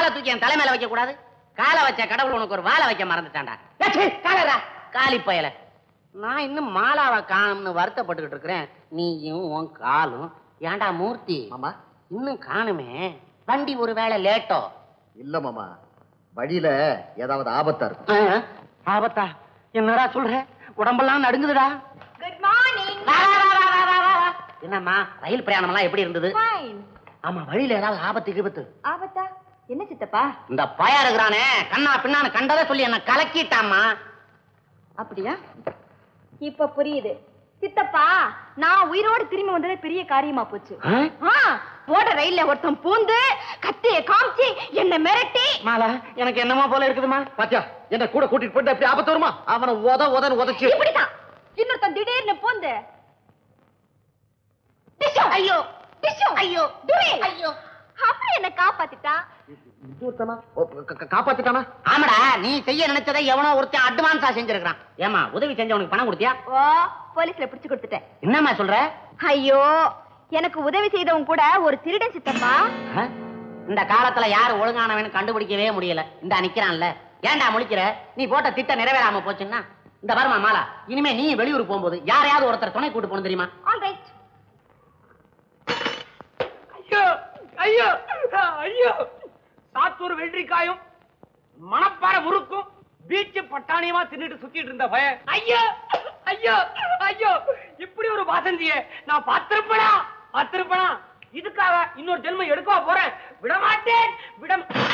காலை தூக்கி என் தலைமையில வைக்க கூடாது காலை வச்ச கடவுள் உனக்கு ஒரு வாழை வைக்க மறந்துட்டான்டா காலரா காலி பயல நான் இன்னும் மாலாவை காணும்னு வருத்தப்பட்டுக்கிட்டு இருக்கிறேன் நீயும் உன் காலும் ஏன்டா மூர்த்தி மாமா இன்னும் காணுமே வண்டி ஒரு வேளை லேட்டோ இல்ல மாமா வழியில ஏதாவது ஆபத்தா இருக்கும் ஆபத்தா என்னடா சொல்ற உடம்பெல்லாம் நடுங்குதுடா குட் மார்னிங் வா, வா, வா, வா, வா, வா, வா. என்னம்மா ரயில் பிரயாணம் எல்லாம் எப்படி இருந்தது ஃபைன் ஆமா வழியில ஏதாவது ஆபத்து கிபத்து ஆபத்தா என்ன சித்தப்பா இந்த பயா இருக்கிறானே கண்ணா பின்னான்னு கண்டதை சொல்லி என்ன கலக்கிட்டாமா அப்படியா இப்ப புரியுது சித்தப்பா நான் உயிரோடு திரும்பி வந்ததே பெரிய காரியமா போச்சு ஆ, போட ரயில்ல ஒருத்தன் பூந்து கத்திய காமிச்சு என்ன மிரட்டி மாலா எனக்கு என்னமோ போல இருக்குதுமா பாத்தியா என்ன கூட கூட்டிட்டு போயிட்டு எப்படி ஆபத்து வருமா அவனை உத உதன்னு உதச்சு இப்படிதான் இன்னொருத்தன் திடீர்னு பூந்து டிஷு ஐயோ டிஷு ஐயோ ஐயோ அப்படி என்ன காப்பாத்திட்டான் இன்னொருத்தனா? ஓ, க- க- காப்பாத்திட்டானா ஆமாடா நீ செய்ய நினைச்சதை எவனோ ஒருத்தன் அட்வான்ஸா செஞ்சிருக்கான் ஏமா உதவி செஞ்சவனுக்கு பணம் கொடுத்தியா ஓ போலீஸ்ல பிடிச்சு கொடுத்துட்டேன் என்னம்மா சொல்ற ஐயோ எனக்கு உதவி செய்தவன் கூட ஒரு திருடன் சித்தப்பா ஆ? இந்த காலத்துல யாரு ஒழுங்கானவன்னு கண்டுபிடிக்கவே முடியல இந்த நிக்கிறான்ல ஏன்டா முழிக்கிற நீ போட்ட திட்டம் நிறைவேறாம போச்சுன்னா இந்த வருமா மாலா இனிமே நீ வெளியூர் போகும்போது யாரையாவது ஒருத்தர் துணை கூட்டு போகணும் தெரியுமா ஆல் ரைட் ஐயோ ஐயோ ஐயோ சாத்தூர் வெள்ளரிக்காயும் மணப்பாறை முறுக்கும் பீச்சு பட்டாணியமா தின்னுட்டு சுத்திட்டு இருந்த பய ஐயோ ஐயோ ஐயோ இப்படி ஒரு வாசந்திய நான் பார்த்திருப்பனா பார்த்திருப்பனா இதுக்காக இன்னொரு ஜென்மம் எடுக்கவா போறேன் விட மாட்டேன் விட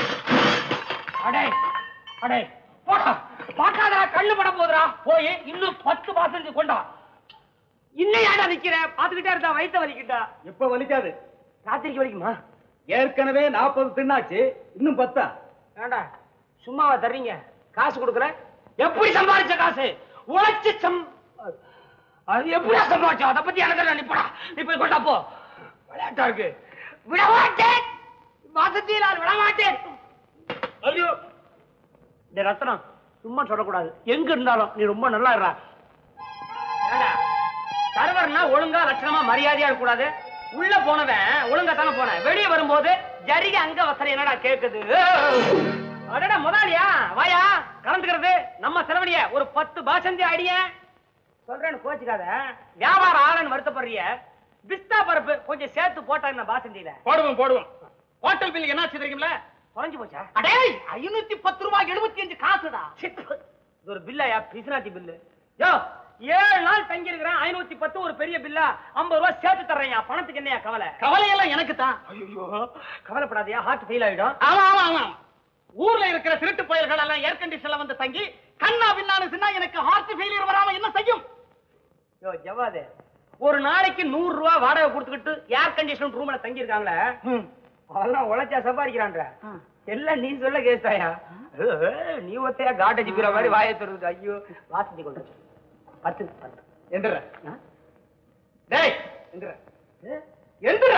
அடே அடே போடா பார்க்காதடா கண்ணு பட போதுடா போய் இன்னும் பத்து வாசந்தி கொண்டா இன்னும் ஏன்டா நிக்கிற பாத்துக்கிட்டே இருந்தா வயித்த வலிக்கிட்டா எப்ப வலிக்காது ராத்திரிக்கு வலிக்குமா ஏற்கனவே நாற்பது தின்னாச்சு இன்னும் பத்தா ஏண்டா சும்மாவா தர்றீங்க காசு கொடுக்குற எப்படி சம்பாதிச்ச காசு உழைச்சு சம் அது எப்படியா சம்பாதிச்சோம் அதை பத்தி எனக்கு என்ன நிப்படா நீ போய் கொண்டா போ விளையாட்டா இருக்கு விட மாட்டேன் வசதியில் விட மாட்டேன் ஐயோ இந்த ரத்னம் சும்மா சொல்லக்கூடாது எங்க இருந்தாலும் நீ ரொம்ப நல்லா இருடா ஏண்டா சர்வர்னா ஒழுங்கா லட்சணமா மரியாதையா இருக்கக்கூடாது உள்ள போனவன் ஒழுங்கா தானே போனேன் வெளியே வரும்போது ஜரிக அங்க வசனம் என்னடா கேக்குது அடடா முதலாளியா வாயா கலந்துக்கிறது நம்ம செலவழிய ஒரு பத்து பாசந்தி அடிய சொல்றேன்னு கோச்சுக்காத வியாபார ஆளன் வருத்தப்படுறிய பிஸ்தா பருப்பு கொஞ்சம் சேர்த்து போட்டா என்ன பாசந்தியில போடுவோம் போடுவோம் ஹோட்டல் பில் என்ன தெரியுங்களா குறைஞ்சு போச்சா அடே ஐநூத்தி பத்து ரூபாய் எழுபத்தி அஞ்சு காசுடா சிப்பு. இது ஒரு பில்லாயா பிசினாத்தி பில்லு யோ ஏழு நாள் தங்கி இருக்கிறேன் ஐநூத்தி பத்து ஒரு பெரிய பில்லா ஐம்பது ரூபாய் சேர்த்து தர்றேன் பணத்துக்கு என்னையா கவலை கவலையெல்லாம் எனக்கு தான் ஐயோ கவலைப்படாதயா ஹார்ட் ஃபெயில் ஆயிடும் ஆமா ஆமா ஆமா ஊர்ல இருக்கிற திருட்டு பயல்கள் எல்லாம் ஏர் கண்டிஷன்ல வந்து தங்கி கண்ணா பின்னான்னு சொன்னா எனக்கு ஹார்ட் ஃபெயிலியர் வராம என்ன செய்யும் யோ ஜவாது ஒரு நாளைக்கு நூறு ரூபாய் வாடகை கொடுத்துக்கிட்டு ஏர் கண்டிஷன் ரூம்ல தங்கி இருக்காங்களே அவெல்லாம் உழைச்சா சம்பாதிக்கிறான்ற எல்லாம் நீ சொல்ல கேஸ்தாயா நீ ஒத்தையா காட்டை ஜிப்பிற மாதிரி வாயை தருது ஐயோ வாசந்தி கொண்டு பத்து பத்து எந்திர ஆ? டேய் எந்திர எந்திரா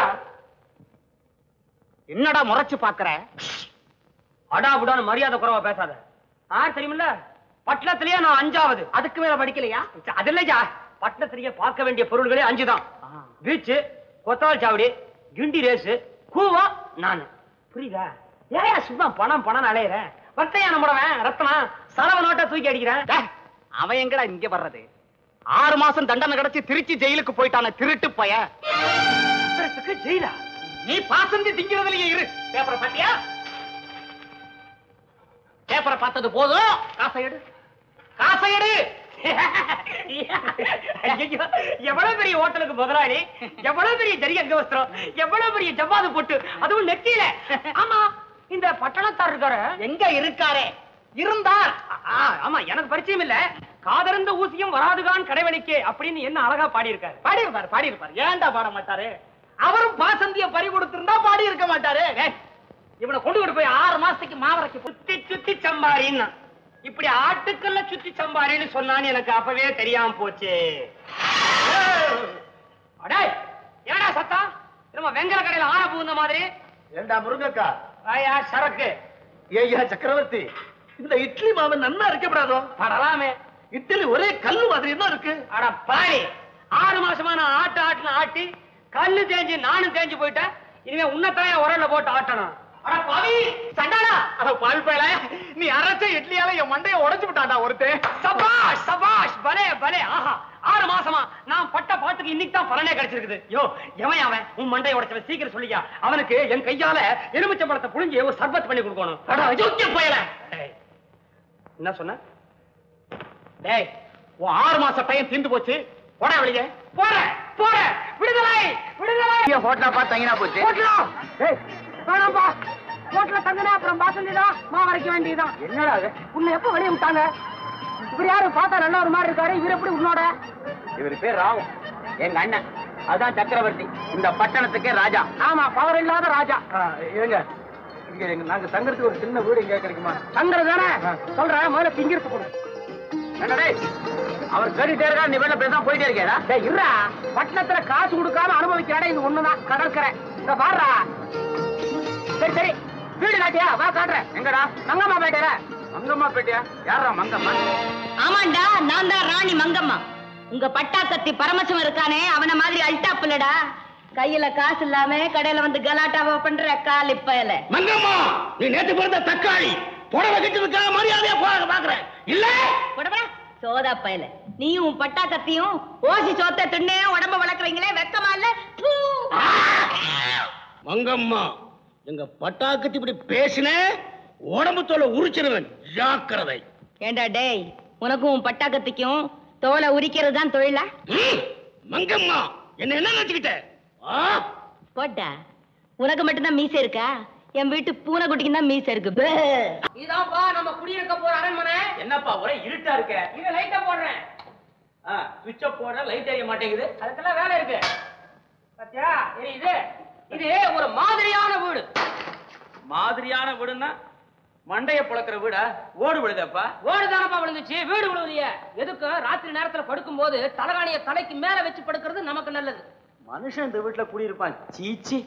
என்னடா முறைச்சு பாக்குற அடா புடான்னு மரியாதை குறைவா பேசாத யார் தெரியுமில்ல பட்டணத்திலேயே நான் அஞ்சாவது அதுக்கு மேல படிக்கலையா அது இல்லையா பட்டணத்திலேயே பார்க்க வேண்டிய பொருள்களே அஞ்சுதான் பீச் கொத்தவால் சாவடி கிண்டி ரேஸ் கூவா நான் புரியுதா ஏயா சும்மா பணம் பணம் அலையிறேன் வட்டையா நம்மடவன் ரத்னம் செலவு நோட்டை தூக்கி அடிக்கிறேன் டேய், அவன் எங்கடா இங்க வர்றது ஆறு மாசம் தண்டனை கிடைச்சு திருச்சி ஜெயிலுக்கு போயிட்டான திருட்டு பய அப்புறத்துக்கு ஜெயிலா நீ பாசந்தி திங்கிறதுலயே இரு பேப்பரை பாத்தியா பேப்பரை பார்த்தது போதும் காசை எடு காசை எடு ஐயையோ, எவ்வளவு பெரிய ஹோட்டலுக்கு முதலாளி எவ்வளவு பெரிய ஜரி அங்க வஸ்திரம் எவ்வளவு பெரிய ஜவ்வாது போட்டு அதுவும் நெத்தியில ஆமா இந்த பட்டணத்தார் இருக்காரு எங்க இருக்காரே இருந்தார் ஆ, ஆமா எனக்கு பரிச்சயம் இல்ல காதறந்த ஊசியும் வராதுகான் கடைவழிக்கே அப்படின்னு என்ன அழகா பாடி இருக்காரு பாடியிருப்பார் பாடியிருப்பார் ஏன்டா பாட மாட்டாரு அவரும் பாசந்திய பறி கொடுத்திருந்தா பாடி இருக்க மாட்டாரு ஏய், இவனை கொண்டு விட்டு போய் ஆறு மாசத்துக்கு மாவரைக்கு சுத்தி சுத்தி சம்பாரின்னா இப்படி ஆட்டுக்கல்ல சுத்தி சம்பாரின்னு சொன்னான்னு எனக்கு அப்பவே தெரியாம போச்சு அடே ஏடா சத்தம் நம்ம வெங்கல கடையில ஆன புகுந்த மாதிரி ஏண்டா முருங்கக்கா ஆயா சரக்கு ஏய்யா சக்கரவர்த்தி இந்த இட்லி மாவு நன்னா இருக்கப்படாதோ படலாமே இட்லி ஒரே கல்லு மாதிரி என்ன இருக்கு அட பாரி ஆறு மாசமா நான் ஆட்டு ஆட்டுன ஆட்டி கல்லு தேஞ்சு நானும் தேஞ்சு போயிட்டேன் இனிமே உன்னத்தாய உரல்ல போட்டு ஆட்டணும் அட பாவி சண்டாளா பால்பேல நீ அரைச்ச இட்லியால என் மண்டைய உடைச்சு விட்டாடா ஒருத்தன் சபாஷ் சபாஷ் பலே பலே ஆஹா ஆறு மாசமா நான் பட்ட பாட்டுக்கு இன்னைக்கு தான் பலனே கிடைச்சிருக்குது யோ எவன் அவன் உன் மண்டை உடைச்சவன் சீக்கிரம் சொல்லியா அவனுக்கு என் கையால எலுமிச்சை பழத்தை புழிஞ்சு ஒரு சர்பத் பண்ணி கொடுக்கணும் அட, அயோக்கிய பயல டேய், என்ன சொன்ன டேய் உன் ஆறு மாச பையன் தீர்ந்து போச்சு போட வெளியே போற போற விடுதலை விடுதலை ஹோட்டலா பார்த்து தங்கினா போச்சு ஹோட்டலா டேய் வேணாம்பா ஹோட்டல தங்கினா அப்புறம் பாசந்திதான் மா வரைக்க வேண்டியதுதான் என்னடா அது உன்னை எப்போ வெளியே விட்டாங்க இப்படி யாரு பார்த்தா நல்ல ஒரு மாதிரி இருக்காரு இவர் எப்படி உன்னோட இவர் பேர் ராவு எங்க அண்ணன் அதான் சக்கரவர்த்தி இந்த பட்டணத்துக்கே ராஜா ஆமா பவர் இல்லாத ராஜா இருங்க இங்க எங்க நாங்க தங்கறதுக்கு ஒரு சின்ன வீடு இங்க கிடைக்குமா தங்குறது தானே சொல்றேன் முதல்ல திங்கிறது கொடு என்னடா டேய்? அவர் கேட்டுட்டே இருக்கா நீ வெளில பேசாம போயிட்டே இருக்கேடா டேய் இருடா பட்டணத்துல காசு கொடுக்காம அனுபவிக்கிற இடம் இது ஒண்ணுதான் கடற்கரை இங்க பாடுறா சரி சரி வீடு காட்டியா வா காட்டுறேன் எங்கடா மங்கம்மா பேட்டையில மங்கம்மா பேட்டியா யாரா மங்கம்மா ஆமாண்டா நான் தான் ராணி மங்கம்மா உங்க பட்டாக்கத்தி பரமசிவம் இருக்கானே அவன மாதிரி அல்டாப்புலடா கையில காசு இல்லாம கடையில வந்து கலாட்டாவா பண்ற காலி பயல மங்கம்மா நீ நேத்து பிறந்த தக்காளி புடவை கட்டிருக்கா மரியாதையா போக பாக்குறேன் இல்ல போடா சோதா பயல நீயும் உன் பட்டாக்கத்தியும் ஓசி சோத்த தின்னே உடம்ப வளர்க்குறீங்களே வெக்கமா இல்ல தூ. மங்கம்மா எங்க பட்டாக்கத்தி இப்படி பேசின உடம்பு தோலை உரிச்சிருவன் ஜாக்கிரதை ஏண்டா டேய் உனக்கும் உன் பட்டாக்கத்திக்கும் தோலை உரிக்கிறது தான் தொழிலா ம், மங்கம்மா என்ன என்ன நினைச்சுக்கிட்ட ஆ? போட்டா உனக்கு மட்டும்தான் மீசை இருக்கா என் வீட்டு பூனைக்குட்டிக்கு தான் மீசை இருக்கு பே. இதான்ப்பா நம்ம குடியிருக்க போற அரண்மனை என்னப்பா ஒரே இருட்டா இருக்க இத லைட்ட போடுறேன் சுவிட்ச போட லைட் எரிய மாட்டேங்குது அதுக்கெல்லாம் வேலை இருக்கு பாத்தியா தெரியுது இது ஒரு மாதிரியான வீடு மாதிரியான வீடுன்னா மண்டைய புழக்கிற வீடா ஓடு விழுதப்பா ஓடு தானப்பா விழுந்துச்சு வீடு விழுவலையே எதுக்கு ராத்திரி நேரத்துல படுக்கும்போது தலகாணிய தலைக்கு மேல வச்சு படுக்கிறது நமக்கு நல்லது மனுஷன் இந்த வீட்டுல குடியிருப்பான் சீச்சி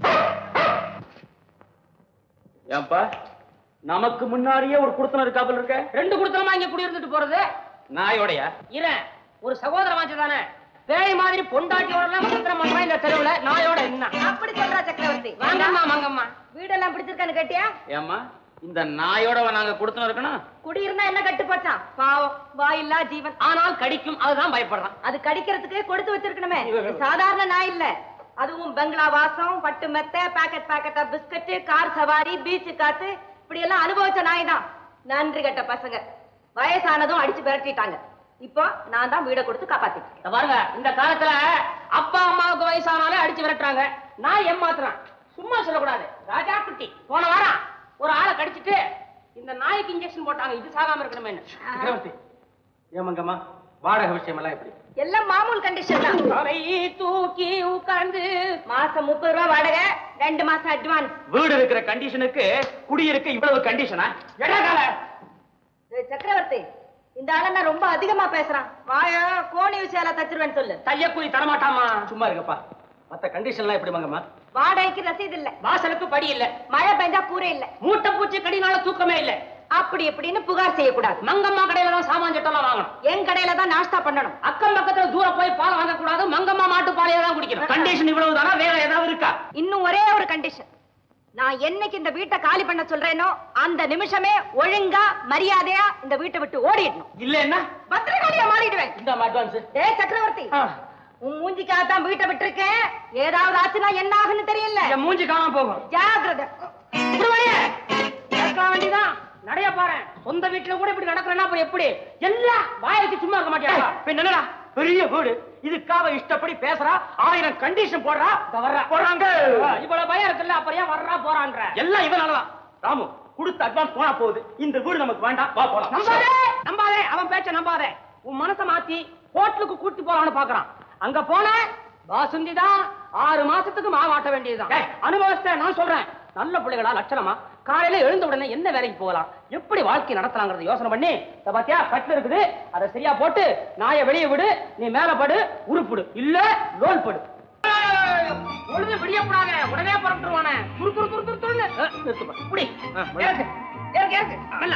ஏன்பா நமக்கு முன்னாடியே ஒரு குடுத்தனம் இருக்காப்புல இருக்க ரெண்டு குடுத்தனமா இங்க குடியிருந்துட்டு போறது நாயோடையா இவன் ஒரு சகோதர வாஞ்ச தானே பேய் மாதிரி பொண்டாட்டியோட எல்லாம் குடுத்தனம் பண்றான் இந்த தெருவுல நாயோட என்ன அப்படி சொல்றா சக்கரவர்த்தி வாங்கம்மா வாங்கம்மா வீடெல்லாம் பிடிச்சிருக்கான்னு கேட்டியா ஏம்மா இந்த நாயோட நாங்க குடுத்தனம் இருக்கணும் குடியிருந்தா என்ன கட்டு போச்சான் பாவம் வாயில்லா ஜீவன் ஆனால் கடிக்கும் அதுதான் பயப்படுறான் அது கடிக்கிறதுக்கு கொடுத்து வச்சிருக்கணுமே இது சாதாரண நாய் இல்ல அதுவும் பங்களா வாசம் பட்டு மெத்த பாக்கெட் பாக்கெட்டா பிஸ்கட் கார் சவாரி பீச் காத்து இப்படி எல்லாம் அனுபவிச்ச நாய் தான் நன்றி கட்ட பசங்க வயசானதும் அடிச்சு விரட்டிட்டாங்க இப்போ நான் தான் வீடை கொடுத்து காப்பாத்திட்டு இத பாருங்க இந்த காலத்துல அப்பா அம்மாவுக்கு வயசானாலே அடிச்சு விரட்டுறாங்க நான் ஏமாத்துறான் சும்மா சொல்லக்கூடாது ராஜா குட்டி போன வாரம் ஒரு ஆளை கடிச்சிட்டு இந்த நாய்க்கு இன்ஜெக்ஷன் போட்டாங்க இது சாகாம இருக்கணுமே சக்கரவர்த்தி ஏமங்கம்மா வாடகை விஷயம் எல்லாம் எப்படி எல்லாம் மாமூல் கண்டிஷன் தான் தலை தூக்கி உட்கார்ந்து மாசம் முப்பது ரூபா வாடகை ரெண்டு மாசம் அட்வான்ஸ் வீடு இருக்கிற கண்டிஷனுக்கு குடியிருக்க இவ்வளவு கண்டிஷனா எடகால சக்கரவர்த்தி இந்த ஆள நான் ரொம்ப அதிகமா பேசுறான் வாய கோணி விஷயம் தச்சிருவேன்னு சொல்லு தையக்கூலி தரமாட்டாமா சும்மா இருக்கப்பா மத்த கண்டிஷன்லாம் எப்படி மங்கம்மா வாடகைக்கு ரசீது இல்ல வாசலுக்கு படி இல்ல மழை பெஞ்சா கூரை இல்ல மூட்டை பூச்சி கடினால தூக்கமே இல்ல அப்படி இப்படின்னு புகார் செய்யக்கூடாது மங்கம்மா கடையில தான் சாமான் சட்டம்லாம் வாங்கணும் என் கடையில தான் நாஸ்தா பண்ணணும் அக்கம் பக்கத்துல தூரம் போய் பால் வாங்க கூடாது மங்கம்மா மாட்டு பாலையே தான் குடிக்கணும் கண்டிஷன் இவ்வளவு தானா வேற ஏதாவது இருக்கா இன்னும் ஒரே ஒரு கண்டிஷன் நான் என்னைக்கு இந்த வீட்டை காலி பண்ண சொல்றேனோ அந்த நிமிஷமே ஒழுங்கா மரியாதையா இந்த வீட்டை விட்டு ஓடிடணும் இல்ல என்ன பத்திரகாளியா மாறிடுவேன் இந்த அட்வான்ஸ் டேய் சக்கரவர்த்தி உன் மூஞ்சிக்காக தான் வீட்டை விட்டுருக்கேன் ஏதாவது ஆச்சுன்னா என்ன ஆகுன்னு தெரியல என் மூஞ்சி காணாம போகும் ஜாகிரதை கேட்க வேண்டியதான் நடைய பாரு சொந்த வீட்டுல கூட இப்படி நடக்கிறேன்னா அப்புறம் எப்படி எல்லாம் வாய வச்சு சும்மா இருக்க மாட்டியா பின்ன என்னடா பெரிய வீடு இதுக்காக இஷ்டப்படி பேசுறா ஆயிரம் கண்டிஷன் போடுறா வர்றா. போறாங்க இவ்வளவு பயம் இருக்குல்ல அப்புறம் ஏன் வர்றா போறான்ற எல்லாம் இவனாலதான் ராமு கொடுத்த அட்வான்ஸ் போனா போகுது இந்த வீடு நமக்கு வேண்டாம் வா போலாம் நம்பாதே நம்பாதே அவன் பேச்ச நம்பாதே உன் மனச மாத்தி ஹோட்டலுக்கு கூட்டி போலாம்னு பாக்குறான் அங்க போன பாசுந்தி தான் ஆறு மாசத்துக்கு மாவாட்ட வேண்டியதுதான் ஏய். அனுபவத்தை நான் சொல்றேன் நல்ல பிள்ளைகளா லட்சணமா காலையில எழுந்த உடனே என்ன வேலைக்கு போகலாம் எப்படி வாழ்க்கை நடத்தலாங்கிறத யோசனை பண்ணி இத பாத்தியா கட்டில் இருக்குது அதை சரியா போட்டு நாயை வெளியே விடு நீ மேல படு உருப்பிடு இல்ல லோல் படு பொழுது விடியக்கூடாது உடனே புறப்பட்டுருவானே துரு துரு துரு துரு துருன்னு அஹ், நிறுத்துப்பா. இப்படி ஆ, மெல்ல. இறக்கு இறக்கு இறக்கு மெல்ல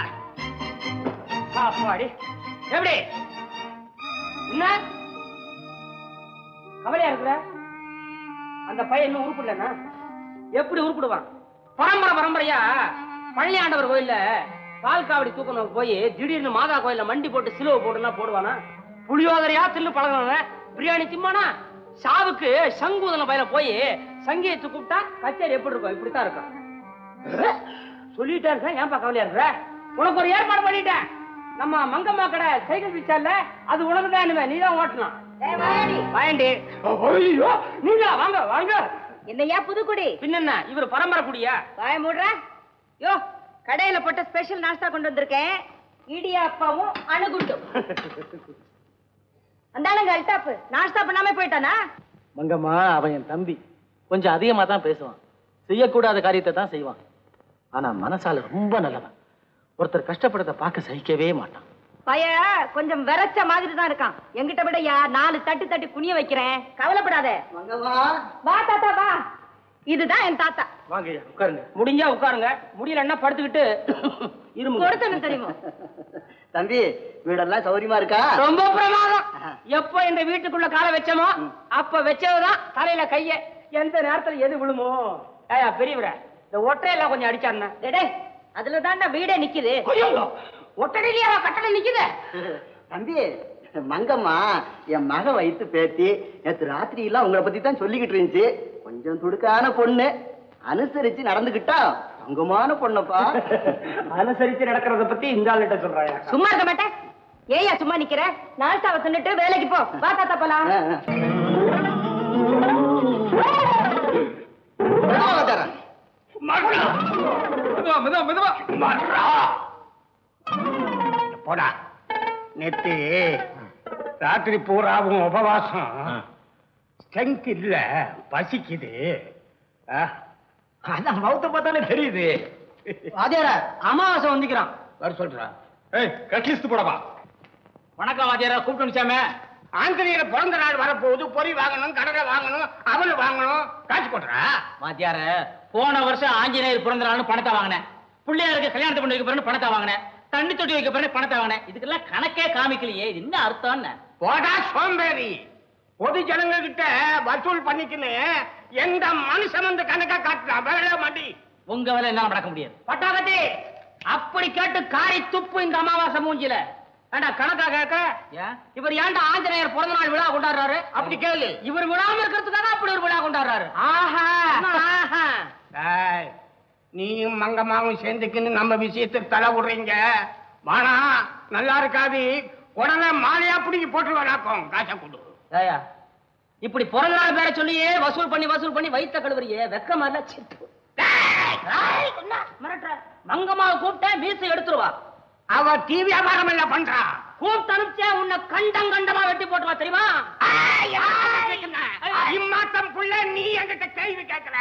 அப்பாடி எப்படி என்ன கவலையா இருக்கிற அந்த பையன் இன்னும் உருப்பிடலன்னா எப்படி உருப்பிடுவான் பரம்பரை பரம்பரையா பழனி ஆண்டவர் கோயில்ல பால் காவடி தூக்கணும் போய் திடீர்னு மாதா கோயில்ல மண்டி போட்டு சிலுவை போட்டுலாம் போடுவானா புளியோதரையா தின்னு பழகினவன் பிரியாணி திம்மானா சாவுக்கு சங்கூதன பயில போய் சங்கீதத்தை கூப்பிட்டா கச்சேரி எப்படி இருக்கும் இப்படித்தான் இருக்கும் அஹ், சொல்லிட்டே இருக்கேன் ஏன்பா கவலையா இருக்கிற உனக்கு ஒரு ஏற்பாடு பண்ணிட்டேன் நம்ம மங்கம்மா கடை சைக்கிள் பிச்சால அது உனக்கு தான் இனிமே நீ தான் ஓட்டணும் ஏய், வாயாடி. வாயண்டி ஐயோ நீங்களா வாங்க வாங்க என்னையா புதுக்குடி பின்ன இவர் பரம்பரை குடியா வாய மூடுற யோ கடையில போட்ட ஸ்பெஷல் நாஸ்டா கொண்டு வந்திருக்கேன் இடியாப்பாவும் அணுகுண்டும் அந்தாளுங்க அல்டாப்பு நாஸ்டா பண்ணாம போயிட்டானா மங்கம்மா அவன் என் தம்பி கொஞ்சம் அதிகமா தான் பேசுவான் செய்யக்கூடாத காரியத்தை தான் செய்வான் ஆனா மனசால ரொம்ப நல்லவன் ஒருத்தர் கஷ்டப்படுறத பார்க்க சகிக்கவே மாட்டான் பைய கொஞ்சம் விரைச்ச மாதிரி தான் இருக்கான் எங்கிட்ட விடயா நாலு தட்டு தட்டி குனிய வைக்கிறேன் கவலைப்படாத வா தாத்தா வா இதுதான் என் தாத்தா வாங்க ஐயா, உட்காருங்க முடிஞ்சா உட்காருங்க முடியலன்னா படுத்துக்கிட்டு இருமுங்க கொடுத்தணும் தெரியுமா தம்பி வீடெல்லாம் சௌரியமா இருக்கா ரொம்ப பிரமாதம் எப்போ இந்த வீட்டுக்குள்ள காலை வச்சோமோ அப்ப வச்சதுதான் தலையில கைய எந்த நேரத்துல எது விழுமோ ஏயா பெரியவர இந்த ஒற்றையெல்லாம் கொஞ்சம் அடிச்சாருன்னா டேய் அதுல தான்டா வீடே நிக்குது ஒட்டடையிலேயே கட்டடம் நிக்குது தம்பி மங்கம்மா என் மக வயித்து பேத்தி நேத்து ராத்திரி எல்லாம் உங்களை பத்தி தான் சொல்லிக்கிட்டு இருந்துச்சு கொஞ்சம் துடுக்கான பொண்ணு அனுசரிச்சு நடந்துகிட்டா தங்கமான பொண்ணப்பா அனுசரிச்சு நடக்கிறத பத்தி இந்த ஆளுகிட்ட சொல்றாயா சும்மா இருக்க மாட்டேன் ஏயா சும்மா நிக்கிற நாஸ்டாவை தின்னுட்டு வேலைக்கு போ வா தாத்தா போலாம் ஆ, ஆ. மெதுவா தரேன். மெதுவா மெதுவா மெதுவா போடா நேத்து ராத்திரி பூராவும் உபவாசம் ஸ்ட்ரென்த் இல்ல பசிக்குது ஆ, அதான் மௌத்த பார்த்தாலே தெரியுது வாத்தியார அமாவாசை வந்துக்கிறான் வர சொல்றா ஏய் கட்லிஸ்ட் போடவா வணக்கம் வாத்தியாரா கூப்பிட்டு வந்துச்சாமே ஆந்திரியில பிறந்த நாள் வரப்போகுது பொறி வாங்கணும் கடலை வாங்கணும் அவல் வாங்கணும் காசு போடுறா வாத்தியார போன வருஷம் ஆஞ்சநேயர் பிறந்த நாள்னு பணத்தை வாங்கினேன் பிள்ளையாருக்கு கல்யாணத்தை பண்ணி வைக்க பிறகு பணத்தை வாங்கினேன் தண்ணி தொட்டி வைக்க பிறகு பணத்தை வாங்கினேன் இதுக்கெல்லாம் கணக்கே காமிக்கலையே இது என்ன அர்த்தம்னு போடா சோம்பேறி பொது ஜனங்க கிட்ட வசூல் பண்ணிக்கின்னு எந்த மனுஷன் வந்து கணக்கா காட்டுறான் வேலை மாட்டி உங்க வேலை என்ன நடக்க முடியாது பட்டாகத்தி அப்படி கேட்டு காரி துப்பு இந்த அமாவாசை மூஞ்சில ஏண்டா கணக்கா கேட்க ஏன் இவர் ஏன்டா ஆஞ்சநேயர் பிறந்த நாள் விழா கொண்டாடுறாரு அப்படி கேளு இவர் விழாம இருக்கிறதுக்காக அப்படி ஒரு விழா கொண்டாடுறாரு ஆஹா ஆஹா டேய், நீயும் மங்கம்மாவும் சேர்ந்துக்கின்னு நம்ம விஷயத்துக்கு தலை விடுறீங்க வானா நல்லா இருக்காது உடனே மாலையா பிடிங்கி போட்டு வராக்கும் காசை கொடு ஏயா இப்படி பிறந்த நாள் பேரை சொல்லியே வசூல் பண்ணி வசூல் பண்ணி வைத்த கழுவறியே வெக்கமா இல்ல சித்து டேய், ஏய், என்ன மிரட்டுற மங்கம்மாவை கூப்பிட்டேன் மீசை எடுத்துருவா அவ டிவி வியாபாரம் இல்ல பண்றா கூப்பிட்டு அனுப்பிச்சே உன்னை கண்டம் கண்டமா வெட்டி போட்டுவா தெரியுமா இம்மாத்தம் புள்ள நீ என்கிட்ட கேள்வி கேட்கல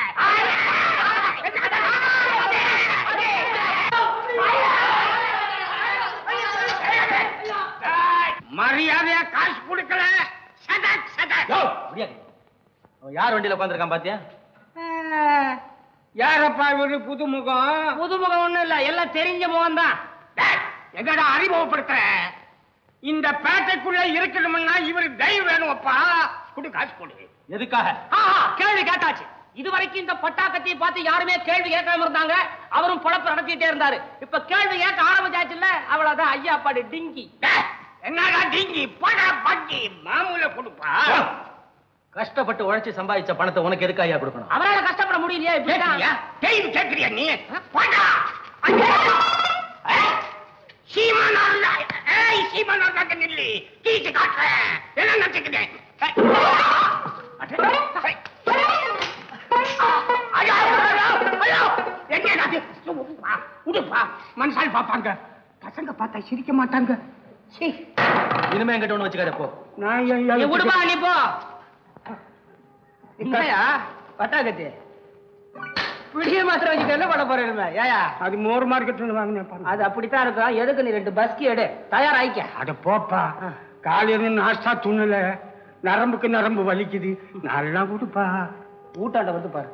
மரியாதையா காசு கொடுக்கல சதக் சதக் முடியாது அவன் யார் வண்டியில உட்காந்துருக்கான் பாத்தியா யாரப்பா இவரு புதுமுகம் புதுமுகம் ஒண்ணும் இல்ல எல்லாம் தெரிஞ்ச முகம் தான் எங்கடா அறிமுகப்படுத்துற இந்த பேட்டைக்குள்ள இருக்கணும்னா இவரு தயவு வேணும்ப்பா குடு காசு கொடு எதுக்காக ஆஹா, கேள்வி கேட்டாச்சு இதுவரைக்கும் இந்த பட்டாக்கத்தையும் பார்த்து யாருமே கேள்வி கேட்காம இருந்தாங்க அவரும் பொழப்பு நடத்திட்டே இருந்தாரு இப்ப கேள்வி கேட்க ஆரம்பிச்சாச்சுல்ல அவ்வளவுதான் ஐயா பாடு டிங்கி என்னடா டிங்கி படா பட்டி மாமூல கொடுப்பா கஷ்டப்பட்டு உழைச்சு சம்பாதிச்ச பணத்தை உனக்கு எதுக்கு ஐயா கொடுக்கணும் அவரால கஷ்டப்பட முடியலையே கேட்கறியா கேள்வி கேட்கறியா நீ படா சீமானா ஏய் சீமானா நில்லு கீச்சு காட்டுறேன் என்ன நினைச்சுக்கிட்டேன் மனுஷால் பாப்பாங்க பசங்க பார்த்தா சிரிக்க மாட்டாங்க சீ, இனிமே என்கிட்ட ஒண்ணு வச்சுக்காத போ நான் ஏன் நீ விடுப்பா நீ போ என்னையா பட்டாக்கத்தி விடிய மாத்திரம் வச்சுட்டு என்ன பண்ண போறேன் ஏயா அது மோர் மார்க்கெட்ல வாங்கினேன் அது அப்படித்தான் இருக்கும் எதுக்கு நீ ரெண்டு பஸ்கி எடு தயாராயிக்க அட போப்பா காலையில நாஸ்டா துண்ணல நரம்புக்கு நரம்பு வலிக்குது நல்லா கொடுப்பா ஊட்டாண்ட வந்து பாரு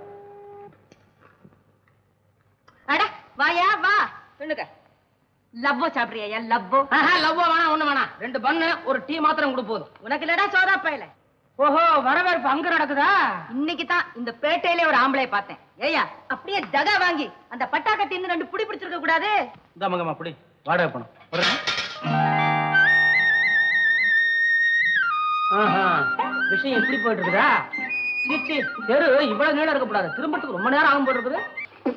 அட வாயா வா சொல்லுங்க லவ்வோ சாப்பிடுறியா லவ்வோ ஆஹா லவ்வோ வேணாம் ஒண்ணு வேணாம் ரெண்டு பண்ணு ஒரு டீ மாத்திரம் கொடு போதும் உனக்கு இல்லடா சோதா பையல ஓஹோ வரவேற்பு அங்க நடக்குதா இன்னைக்கு தான் இந்த பேட்டையிலே ஒரு ஆம்பளை பார்த்தேன் ஏய்யா அப்படியே ஜகா வாங்கி அந்த பட்டாக்கத்தி இன்னும் ரெண்டு புடி பிடிச்சிருக்க கூடாது இந்த மங்கம்மா அப்படி வாடகை பணம் வரேன். ஆஹா, விஷயம் இப்படி போயிட்டு இருக்குதா சீ, சீ, தெரு இவ்வளவு நீளம் இருக்கக்கூடாது திரும்பறதுக்கு ரொம்ப நேரம் ஆகும் போட்டு இருக்குது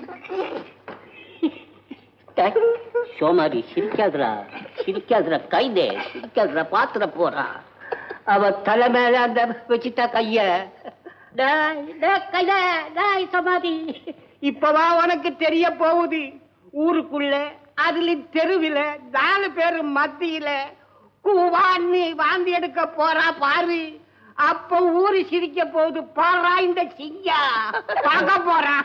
சோமாரி சிரிக்காதுடா சிரிக்காதுடா கைதே சிரிக்காதுடா பாத்துட போறா அவ தலை மேல அந்த வச்சுட்டா கைய டேய், டேய், கைதே, டேய், சமாதி இப்பவா உனக்கு தெரிய போகுது ஊருக்குள்ள அதுல தெருவில நாலு பேரு மத்தியில கூவான்னு வாந்தி எடுக்க போறா பாரு அப்ப ஊரு சிரிக்க போகுது பாரா இந்த சிங்கா பார்க்க போறான்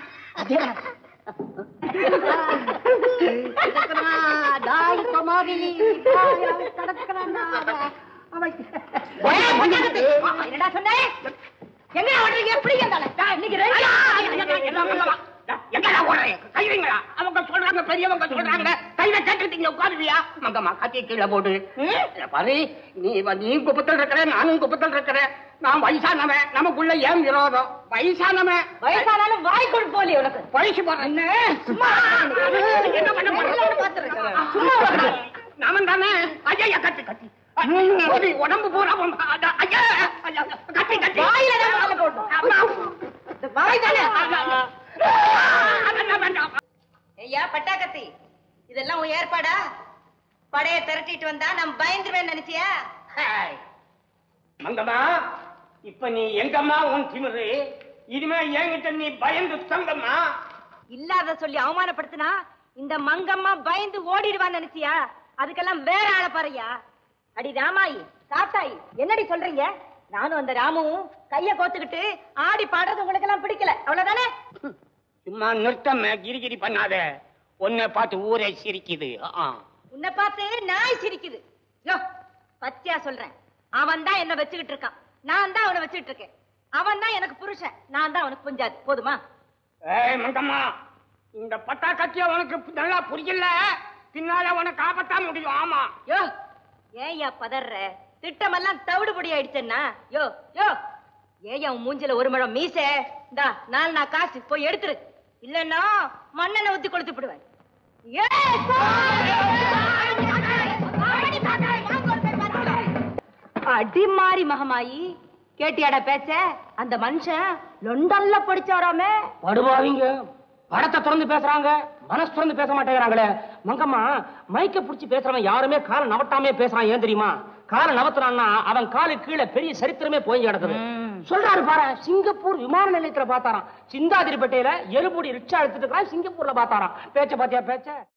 டாய் சமாதி டாய், அவன் கிடக்குறான்டா. அவன் என்னடா சொன்னேன் எங்க ஓடுறீங்க எப்படி இன்னைக்கு ரெண்டு எங்கடா ஓடுறீங்க கை வைங்களா அவங்க சொல்றாங்க பெரியவங்க சொல்றாங்க கையில கேட்டுட்டீங்க உட்காருவியா மங்கம்மா கத்திய கீழே போடு ம்? பாரு நீ வ- நீ குப்பத்தில் இருக்கிற நானும் குப்பத்தில் இருக்கிறேன் நான் வயசானவன் நமக்குள்ள ஏன் விரோதம் வயசானவன் வயசானாலும் வாய்க்குள் போலி உனக்கு பழிச்சு போறேன் சும்மா என்ன பண்ண போறேன் சும்மா உட்காரு. நாமன் தானே ஐயா கத்தி கத்தி போடி, உடம்பு பூரா உம், அட, ஐயா ஐயா, கத்தி கத்தி வாயில தான் முதல்ல போடணும். அம்மா. இந்த வாய் தானே அதெல்லாம் வேண்டாம் ஐயா பட்டாக்கத்தி இதெல்லாம் உன் ஏற்பாடா படைய திரட்டிட்டு வந்தா நான் பயந்துருவேன் நினைச்சியா ஹாய். மங்கம்மா இப்ப நீ எங்கம்மா உன் திமிரு இனிமே என்கிட்ட நீ பயந்து தங்கம்மா இல்லாத சொல்லி அவமானப்படுத்தினா இந்த மங்கம்மா பயந்து ஓடிடுவான்னு நினைச்சியா அதுக்கெல்லாம் வேற ஆளை பாருயா அடி ராமாயி காத்தாயி என்னடி சொல்றீங்க நானும் அந்த ராமுவும் கைய கோத்துக்கிட்டு ஆடி பாடுறது உங்களுக்கு எல்லாம் பிடிக்கல அவ்வளவுதானே சும்மா நிறுத்தம் கிரிகிரி பண்ணாத உன்னை பார்த்து ஊரே சிரிக்குது ஆ. உன்னை பார்த்து நாய் சிரிக்குது யோ பச்சையா சொல்றேன் அவன் தான் என்ன வச்சுக்கிட்டு இருக்கான் நான் தான் அவனை வச்சுக்கிட்டு இருக்கேன் அவன் தான் எனக்கு புருஷன் நான் தான் அவனுக்கு புஞ்சாது போதுமா ஏய் மங்கம்மா இந்த பட்டா கத்திய உனக்கு நல்லா புரியல பின்னால உனக்கு ஆபத்தா முடியும் ஆமா யோ ஏய்யா பதற திட்டமெல்லாம் தவிடுபடி ஆயிடுச்சேன்னா யோ யோ ஏய்யா உன் மூஞ்சில ஒரு முழம் மீச இந்தா நாலு நான் காசு போய் எடுத்துரு இல்லன்னா மண்ணெண்ணெய் ஊத்தி கொளுத்து விடுவேன் ஏய், அடி மாறி மகமாயி கேட்டியாடா பேச்ச அந்த மனுஷன் லொண்டன்ல படிச்சாராமே படுபாவீங்க படத்தை திறந்து பேசுறாங்க மனசு திறந்து பேச மாட்டேங்கிறாங்களே மங்கம்மா மைக்க புடிச்சு பேசுறவன் யாருமே காலை நவட்டாமே பேசுறான் ஏன் தெரியுமா காலை நவத்துறான்னா அவன் காலு கீழே பெரிய சரித்திரமே போய் கிடக்குது சொல்றாரு பாரு சிங்கப்பூர் விமான நிலையத்துல பார்த்தாராம் சிந்தாதிரிப்பேட்டையில எருபுடி ரிக்ஷா எடுத்துட்டு இருக்கிறான் சிங்கப்பூர்ல பார்த்தாராம் பேச்ச பாத்தியா பேச்ச